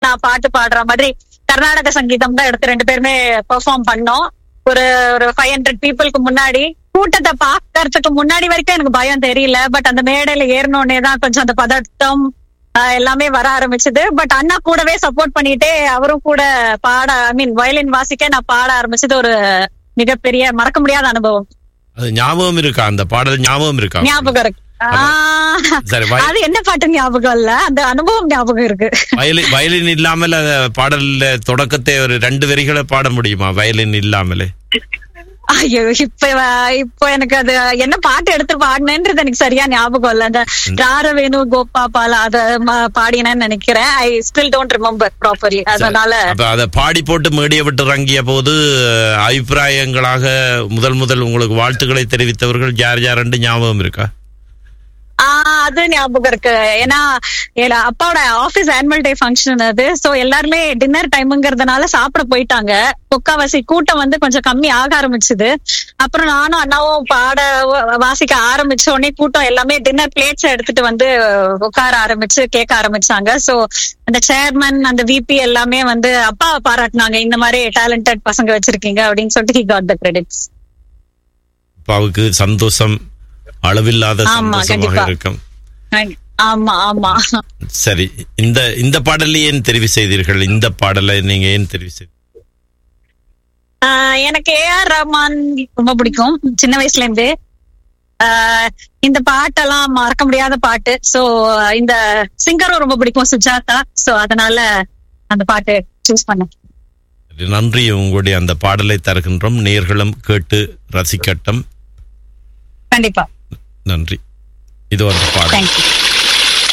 நான் பாட்டு பாடுற மாதிரி கர்நாடக சங்கீதம் தான் எடுத்து ரெண்டு பேருமே பெர்ஃபார்ம் பண்ணோம் ஒரு ஒரு ஃபைவ் ஹண்ட்ரட் பீப்புளுக்கு முன்னாடி கூட்டத்தை பாக்கறதுக்கு முன்னாடி வரைக்கும் எனக்கு பயம் தெரியல பட் அந்த மேடையில ஏறினோடனே தான் கொஞ்சம் அந்த பதட்டம் ஆஹ் எல்லாமே வர ஆரம்பிச்சது பட் அண்ணா கூடவே சப்போர்ட் பண்ணிட்டே அவரும் கூட பாட ஐ மீன் வயலின் வாசிக்க நான் பாட ஆரம்பிச்சது ஒரு மிகப்பெரிய மறக்க முடியாத அனுபவம் அது ஞாபகம் இருக்கா அந்த பாடல் ஞாபகம் இருக்கா ஞாபகம் இருக்கு ஆஹ் சரி வய- அது என்ன பாட்டு ஞாபகம் இல்ல அந்த அனுபவம் ஞாபகம் இருக்கு வயலின் வயலின் இல்லாமல் அந்த பாடல்ல தொடக்கத்தை ஒரு ரெண்டு வரிகளை பாட முடியுமா வயலின் இல்லாமலே ஐயோ இப்ப வ- இப்போ எனக்கு அது என்ன பாட்டு எடுத்து பாடினேன்றது எனக்கு சரியா ஞாபகம் இல்ல அந்த ராரவேணு கோபா பாலா அத ம- பாடினேன்னு நினைக்கிறேன் I still don't remember properly அதனால அப்ப அதை பாடி போட்டு மேடியை விட்டு இறங்கிய போது அஹ், அபிப்பிராயங்களாக முதல் முதல் உங்களுக்கு வாழ்த்துக்களை தெரிவித்தவர்கள் யார் யார் ரெண்டு ஞாபகம் இருக்கா ஆஹ் அது ஞாபகம் இருக்கு ஏன்னா ஏல அப்பாவோட ஆபீஸ் ஆனுவல் டே ஃபங்க்ஷன் அது சோ எல்லாருமே டின்னர் டைம்ங்கிறதுனால சாப்பிட போயிட்டாங்க முக்காவாசி கூட்டம் வந்து கொஞ்சம் கம்மி ஆக ஆரம்பிச்சுது அப்புறம் நானும் அண்ணாவும் பாட வாசிக்க ஆரம்பிச்ச உடனே கூட்டம் எல்லாமே டின்னர் பிளேட்ஸ் எடுத்துட்டு வந்து உட்கார ஆரம்பிச்சு கேட்க ஆரம்பிச்சாங்க சோ அந்த சேர்மன் அந்த விபி எல்லாமே வந்து அப்பாவை பாராட்டினாங்க இந்த மாதிரி டேலண்டட் பசங்க வச்சிருக்கீங்க அப்படின்னு சொல்லிட்டு ஹி காட் த கிரெடிட்ஸ் அப்பாவுக்கு சந்தோஷம் அளவில்லாத ஆமா, சந்தோஷமாக கண்டிப்பா. இருக்கும் ஆமா ஆமா சரி இந்த இந்த பாடலை ஏன் தெரிவு செய்தீர்கள் இந்த பாடலை நீங்க ஏன் தெரிவு செய்தீர்கள் ஆஹ் எனக்கு ஏஆர் ரஹ்மான் ரொம்ப பிடிக்கும் சின்ன வயசுல இருந்து ஆஹ் இந்த பாட்டெல்லாம் மறக்க முடியாத பாட்டு சோ இந்த சிங்கரும் ரொம்ப பிடிக்கும் சுஜாதா சோ அதனால அந்த பாட்டு சூஸ் பண்ணேன் சரி, நன்றி உங்களுடைய அந்த பாடலை தருகின்றோம் நேர்களும் கேட்டு ரசிக்கட்டும் கண்டிப்பா நன்றி இது அந்த பாடல் தேங்க்யூ